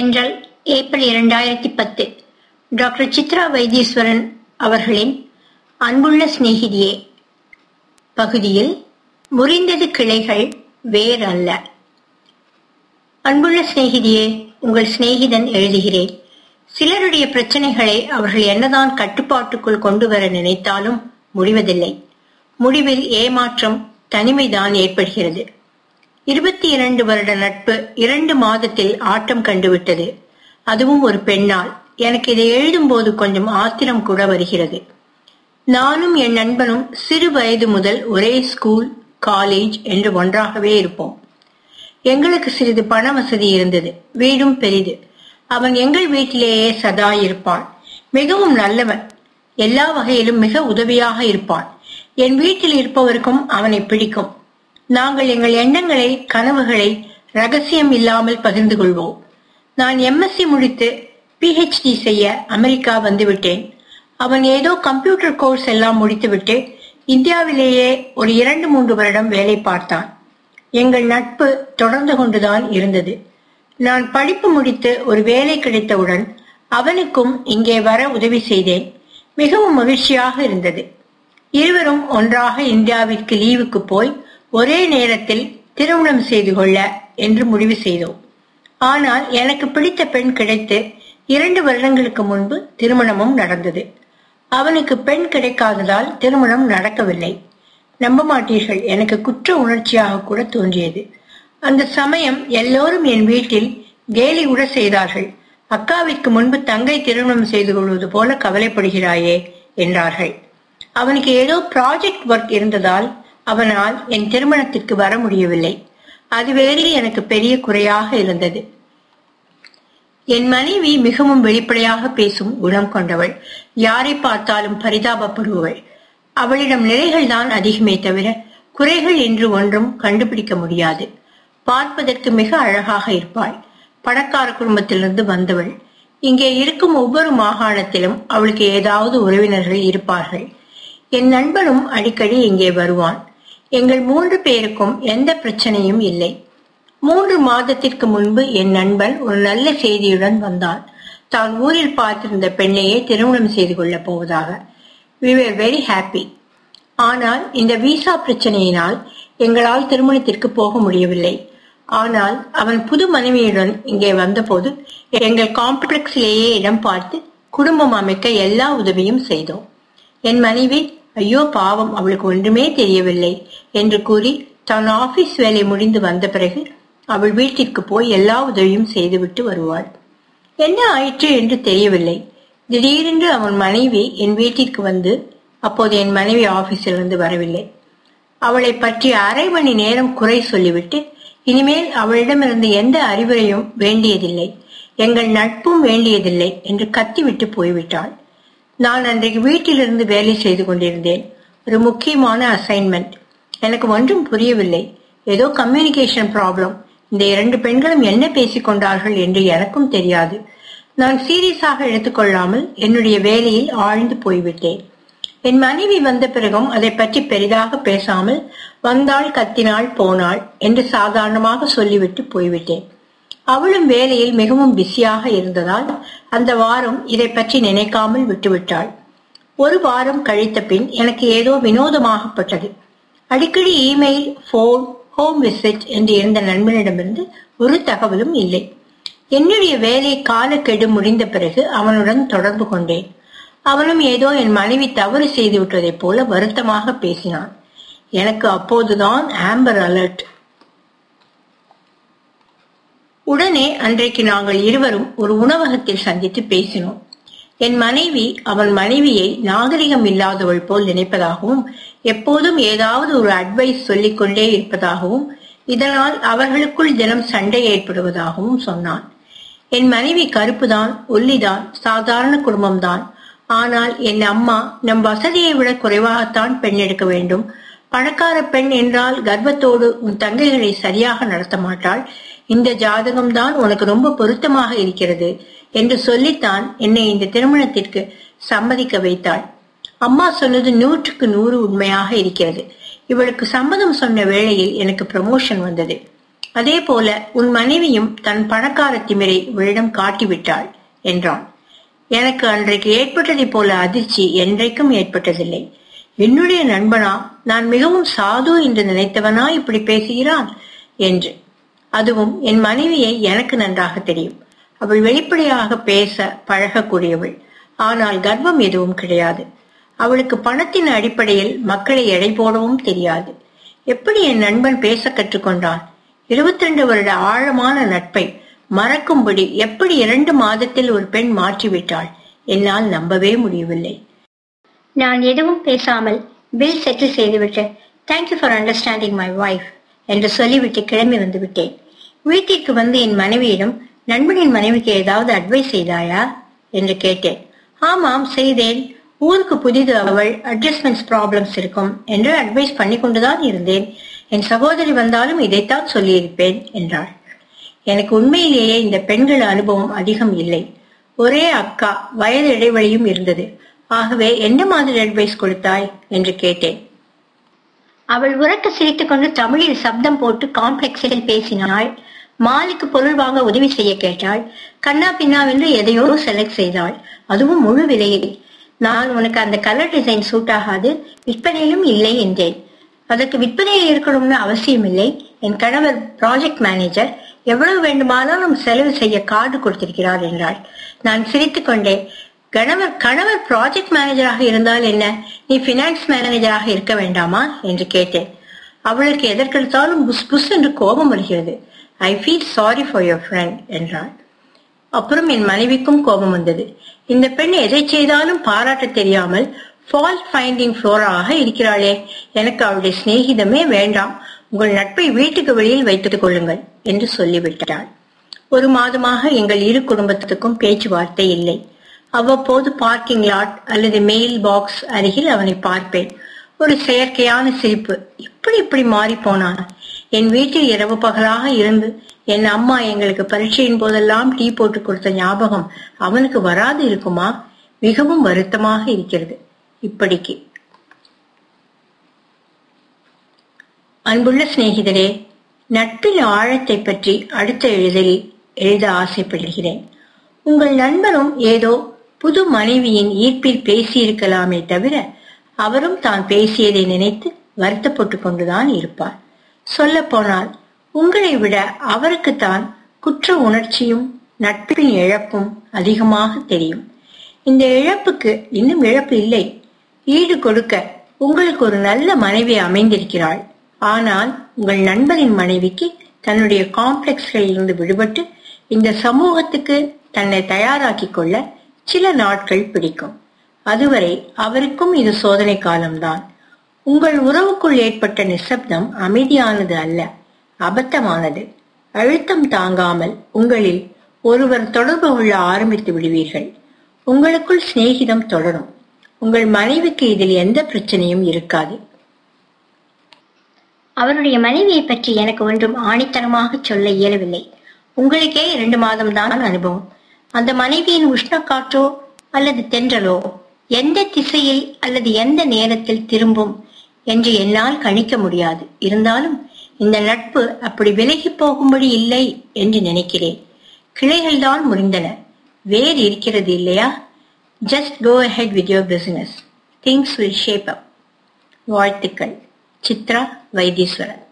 தென்றல் ஏப்ரல் இரண்டாயிரத்தி பத்து டாக்டர் சித்ரா வைத்தீஸ்வரன் அவர்களின் அன்புள்ள சிநேகிதியே பகுதியில் முறிந்தது கிளைகள் வேர் அல்ல அன்புள்ள சிநேகிதியே உங்கள் சிநேகிதன் எழுதுகிறேன் சிலருடைய பிரச்சனைகளை அவர்கள் என்னதான் கட்டுப்பாட்டுக்குள் கொண்டு வர நினைத்தாலும் முடிவதில்லை முடிவில் ஏமாற்றம் தனிமைதான் ஏற்படுகிறது இருபத்தி இரண்டு வருட நட்பு இரண்டு மாதத்தில் ஆட்டம் கண்டுவிட்டது அதுவும் ஒரு பெண்ணால் எனக்கு இதை எழுதும் போது கொஞ்சம் ஆத்திரம் கூட வருகிறது நானும் என் நண்பனும் சிறு வயது முதல் ஒரே ஸ்கூல் காலேஜ் என்று ஒன்றாகவே இருப்போம் எங்களுக்கு சிறிது பண வசதி இருந்தது வீடும் பெரிது அவன் எங்கள் வீட்டிலேயே சதா இருப்பான் மிகவும் நல்லவன் எல்லா வகையிலும் மிக உதவியாக இருப்பான் என் வீட்டில் இருப்பவருக்கும் அவனை பிடிக்கும் நாங்கள் எங்கள் எண்ணங்களை கனவுகளை ரகசியம் இல்லாமல் பகிர்ந்து கொள்வோம் நான் எம்எஸ்சி முடித்து பிஹெச்டி செய்ய அமெரிக்கா வந்துவிட்டேன் அவன் ஏதோ கம்ப்யூட்டர் கோர்ஸ் எல்லாம் முடித்துவிட்டு இந்தியாவிலேயே ஒரு இரண்டு மூன்று வருடம் வேலை பார்த்தான் எங்கள் நட்பு தொடர்ந்து கொண்டுதான் இருந்தது நான் படிப்பு முடித்து ஒரு வேலை கிடைத்தவுடன் அவனுக்கும் இங்கே வர உதவி செய்தேன் மிகவும் மகிழ்ச்சியாக இருந்தது இருவரும் ஒன்றாக இந்தியாவிற்கு லீவுக்கு போய் ஒரே நேரத்தில் திருமணம் செய்து கொள்ள என்று முடிவு செய்தோம் ஆனால் எனக்கு பிடித்த பெண் கிடைத்து இரண்டு வருடங்களுக்கு முன்பு திருமணமும் நடந்தது அவனுக்கு பெண் கிடைக்காததால் திருமணம் நடக்கவில்லை நம்ப மாட்டீர்கள் எனக்கு குற்ற உணர்ச்சியாக கூட தோன்றியது அந்த சமயம் எல்லோரும் என் வீட்டில் கேலி கூட செய்தார்கள் அக்காவிற்கு முன்பு தங்கை திருமணம் செய்து கொள்வது போல கவலைப்படுகிறாயே என்றார்கள் அவனுக்கு ஏதோ ப்ராஜெக்ட் ஒர்க் இருந்ததால் அவனால் என் திருமணத்திற்கு வர முடியவில்லை அது வேறு எனக்கு பெரிய குறையாக இருந்தது என் மனைவி மிகவும் வெளிப்படையாக பேசும் குணம் கொண்டவள் யாரை பார்த்தாலும் பரிதாபப்படுபவள் அவளிடம் நிறைகள் தான் அதிகமே தவிர குறைகள் என்று ஒன்றும் கண்டுபிடிக்க முடியாது பார்ப்பதற்கு மிக அழகாக இருப்பாள் பணக்கார குடும்பத்திலிருந்து வந்தவள் இங்கே இருக்கும் ஒவ்வொரு மாகாணத்திலும் அவளுக்கு ஏதாவது உறவினர்கள் இருப்பார்கள் என் நண்பனும் அடிக்கடி இங்கே வருவான் எங்கள் மூன்று பேருக்கும் எந்த பிரச்சனையும் இல்லை மூன்று மாதத்திற்கு முன்பு என் நண்பன் ஒரு நல்ல செய்தியுடன் வந்தான் தான் ஊரில் பார்த்திருந்த பெண்ணையே திருமணம் செய்து கொள்ளப் போவதாக வி வேர் வெரி ஹாப்பி ஆனால் இந்த விசா பிரச்சனையினால் எங்களால் திருமணத்திற்கு போக முடியவில்லை ஆனால் அவன் புது மனைவியுடன் இங்கே வந்தபோது எங்கள் காம்ப்ளெக்ஸிலேயே இடம் பார்த்து குடும்பம் அமைக்க எல்லா உதவியும் செய்தோம் என் மனைவி ஐயோ பாவம் அவளுக்கு ஒன்றுமே தெரியவில்லை என்று கூறி தான் ஆபீஸ் வேலை முடிந்து வந்த பிறகு அவள் வீட்டிற்கு போய் எல்லா உதவியும் செய்துவிட்டு வருவாள் என்ன ஆயிற்று என்று தெரியவில்லை திடீரென்று அவன் மனைவி என் வீட்டிற்கு வந்து அப்போது என் மனைவி ஆபீஸிலிருந்து வரவில்லை அவளை பற்றி அரை மணி நேரம் குறை சொல்லிவிட்டு இனிமேல் அவளிடமிருந்து எந்த அறிவுரையும் வேண்டியதில்லை எங்கள் நட்பும் வேண்டியதில்லை என்று கத்திவிட்டு போய்விட்டாள் நான் அன்றைக்கு வீட்டிலிருந்து வேலை செய்து கொண்டிருந்தேன் ஒரு முக்கியமான அசைன்மெண்ட் எனக்கு ஒன்றும் புரியவில்லை ஏதோ கம்யூனிகேஷன் ப்ராப்ளம் இந்த இரண்டு பெண்களும் என்ன பேசிக்கொண்டார்கள் என்று எனக்கும் தெரியாது நான் சீரியஸாக எடுத்துக்கொள்ளாமல் என்னுடைய வேலையில் ஆழ்ந்து போய்விட்டேன் என் மனைவி வந்த பிறகும் அதை பற்றி பெரிதாக பேசாமல் வந்தாள் கத்தினாள் போனாள் என்று சாதாரணமாக சொல்லிவிட்டு போய்விட்டேன் அவளும் வேலையில் மிகவும் பிஸியாக இருந்ததால் அந்த வாரம் இதை பற்றி நினைக்காமல் விட்டுவிட்டாள் ஒரு வாரம் கழித்த பின் எனக்கு ஏதோ வினோதமாகப்பட்டது அடிக்கடி இமெயில் போன் ஹோம் விசிட் என்று இருந்த நண்பனிடமிருந்து ஒரு தகவலும் இல்லை என்னுடைய வேலை காலக்கெடு முடிந்த பிறகு அவனுடன் தொடர்பு கொண்டேன் அவனும் ஏதோ என் மனைவி தவறு செய்து விட்டதைப் போல வருத்தமாக பேசினான் எனக்கு அப்போதுதான் ஆம்பர் அலர்ட் உடனே அன்றைக்கு நாங்கள் இருவரும் ஒரு உணவகத்தில் சந்தித்து பேசினோம் என் மனைவி அவன் மனைவியை நாகரிகம் இல்லாதவள் போல் நினைப்பதாகவும் எப்போதும் ஏதாவது ஒரு அட்வைஸ் சொல்லிக் கொண்டே இருப்பதாகவும் இதனால் அவர்களுக்குள் தினம் சண்டை ஏற்படுவதாகவும் சொன்னான் என் மனைவி கருப்புதான் ஒல்லிதான் சாதாரண குடும்பம்தான் ஆனால் என் அம்மா நம் வசதியை விட குறைவாகத்தான் பெண் எடுக்க வேண்டும் பணக்கார பெண் என்றால் கர்வத்தோடு உன் தங்கைகளை சரியாக நடத்த மாட்டாள் இந்த ஜாதகம் தான் உனக்கு ரொம்ப பொருத்தமாக இருக்கிறது என்று சொல்லித்தான் என்னை இந்த திருமணத்திற்கு சம்மதிக்க வைத்தாள் அம்மா சொன்னது நூற்றுக்கு நூறு உண்மையாக இருக்கிறது இவளுக்கு சம்மதம் சொன்ன வேளையில் எனக்கு ப்ரமோஷன் வந்தது அதே போல உன் மனைவியும் தன் பணக்கார திமிரை உன்னிடம் காட்டிவிட்டாள் என்றான் எனக்கு அன்றைக்கு ஏற்பட்டதைப் போல அதிர்ச்சி என்றைக்கும் ஏற்பட்டதில்லை என்னுடைய நண்பனா நான் மிகவும் சாது என்று நினைத்தவனா இப்படி பேசுகிறான் என்று அதுவும் என் மனைவியை எனக்கு நன்றாக தெரியும் அவள் வெளிப்படையாக பேச பழகக்கூடியவள் ஆனால் கர்வம் எதுவும் கிடையாது அவளுக்கு பணத்தின் அடிப்படையில் மக்களை எடை போடவும் தெரியாது எப்படி என் நண்பன் பேச கற்றுக்கொண்டான் இருபத்தி ரெண்டு வருட ஆழமான நட்பை மறக்கும்படி எப்படி இரண்டு மாதத்தில் ஒரு பெண் மாற்றிவிட்டாள் என்னால் நம்பவே முடியவில்லை நான் எதுவும் பேசாமல் பில் செட்டில் செய்துவிட்டு thank you for understanding my wife என்று சொல்லிவிட்டு கிளம்பி வந்து விட்டேன் வீட்டிற்கு வந்து என் மனைவியிடம் நண்பனின் மனைவிக்கு ஏதாவது அட்வைஸ் செய்தாயா என்று கேட்டேன் ஆமாம் செய்தேன் ஊருக்கு புதிது அவள் அட்ஜஸ்ட்மெண்ட்ஸ் ப்ராப்ளம்ஸ் இருக்கும் என்று அட்வைஸ் பண்ணி கொண்டுதான் இருந்தேன் என் சகோதரி வந்தாலும் இதைத்தான் சொல்லியிருப்பேன் என்றாள் எனக்கு உண்மையிலேயே இந்த பெண்கள் அனுபவம் அதிகம் இல்லை ஒரே அக்கா வயது இடைவெளியும் இருந்தது ஆகவே என்ன மாதிரி அட்வைஸ் கொடுத்தாய் என்று கேட்டேன் அவள் உறக்க சிரித்துக் கொண்டு தமிழில் சப்தம் போட்டு காம்ப்ளெக்ஸில் பேசினாள் மாலுக்கு பொருள் வாங்க உதவி செய்ய கேட்டாள் கண்ணா பின்னாவென்று எதையோ செலக்ட் செய்தாள் அதுவும் முழு விலையில் நான் உனக்கு அந்த கலர் டிசைன் சூட் ஆகாது விற்பனையிலும் இல்லை என்றேன் அதற்கு விற்பனையில் இருக்கணும்னு அவசியம் இல்லை என் கணவர் ப்ராஜெக்ட் மேனேஜர் எவ்வளவு வேண்டுமானாலும் செலவு செய்ய கார்டு கொடுத்திருக்கிறார் என்றாள் நான் சிரித்துக் கொண்டே கணவர் கணவர் ப்ராஜெக்ட் மேனேஜராக இருந்தால் என்ன நீ பினான்ஸ் மேனேஜராக இருக்க வேண்டாமா என்று கேட்டேன் அவளுக்கு எதற்கெடுத்தாலும் புஸ் புஸ் என்று கோபம் வருகிறது I feel sorry for your friend என்றாள் அப்புறம் என் மனைவிக்கும் கோபம் வந்தது இந்த பெண் எதை செய்தாலும் பாராட்ட தெரியாமல் ஃபால்ட் ஃபைண்டிங் ஃப்ளோராக இருக்கிறாளே எனக்கு அவளுடைய சிநேகிதமே வேண்டாம் உங்கள் நட்பை வீட்டுக்கு வெளியில் வைத்துக் கொள்ளுங்கள் என்று சொல்லிவிட்டாள் ஒரு மாதமாக எங்கள் இரு குடும்பத்துக்கும் பேச்சுவார்த்தை இல்லை அவ்வப்போது பார்க்கிங் லாட் அல்லது மெயில் பாக்ஸ் அருகில் அவனை பார்ப்பேன் ஒரு செயற்கையான சிரிப்பு எப்படி இப்படி மாறி போனான் என் வீட்டில் இரவு பகலாக இருந்து என் அம்மா எங்களுக்கு பரீட்சையின் போதெல்லாம் டீ போட்டு கொடுத்த ஞாபகம் அவனுக்கு வராது இருக்குமா மிகவும் வருத்தமாக இருக்கிறது இப்படிக்கு அன்புள்ள சிநேகிதரே நட்பின் ஆழத்தை பற்றி அடுத்த எழுதலில் எழுத ஆசைப்படுகிறேன் உங்கள் நண்பரும் ஏதோ புது மனைவியின் ஈர்ப்பில் பேசியிருக்கலாமே தவிர அவரும் தான் பேசியதை நினைத்து வருத்தப்பட்டுக் கொண்டுதான் இருப்பார் சொல்ல போனால் உங்களை விட அவருக்குத்தான் குற்ற உணர்ச்சியும் நட்பின் இழப்பும் அதிகமாக தெரியும் இந்த இழப்புக்கு இன்னும் இழப்பு இல்லை ஈடு கொடுக்க உங்களுக்கு ஒரு நல்ல மனைவி அமைந்திருக்கிறாள் ஆனால் உங்கள் நண்பரின் மனைவிக்கு தன்னுடைய காம்ப்ளெக்ஸ்களில் இருந்து விடுபட்டு இந்த சமூகத்துக்கு தன்னை தயாராக்கிக் கொள்ள சில நாட்கள் பிடிக்கும் அதுவரை அவருக்கும் இது சோதனை காலம்தான் உங்கள் உறவுக்குள் ஏற்பட்ட நிசப்தம் அமைதியானது அல்ல அபத்தமானது அழுத்தம் தாங்காமல் உங்களில் ஒருவர் தொடர்பு கொள்ள ஆரம்பித்து விடுவீர்கள் உங்களுக்குள் சிநேகிதம் தொடரும் உங்கள் மனைவிக்கு இதில் எந்த பிரச்சனையும் இருக்காது அவருடைய மனைவியை பற்றி எனக்கு ஒன்றும் ஆணித்தனமாக சொல்ல இயலவில்லை உங்களுக்கே இரண்டு மாதம் தான் அனுபவம் அந்த மனைவியின் உஷ்ண காற்றோ அல்லது தென்றலோ எந்த திசையில் அல்லது எந்த நேரத்தில் திரும்பும் என்று என்னால் கணிக்க முடியாது இருந்தாலும் இந்த நட்பு அப்படி விலகி போகும்படி இல்லை என்று நினைக்கிறேன் கிளைகள் தான் முறிந்தன வேர் இருக்கிறது இல்லையா just go ahead with your business things will shape up வாழ்த்துக்கள் சித்ரா வைத்தீஸ்வரன்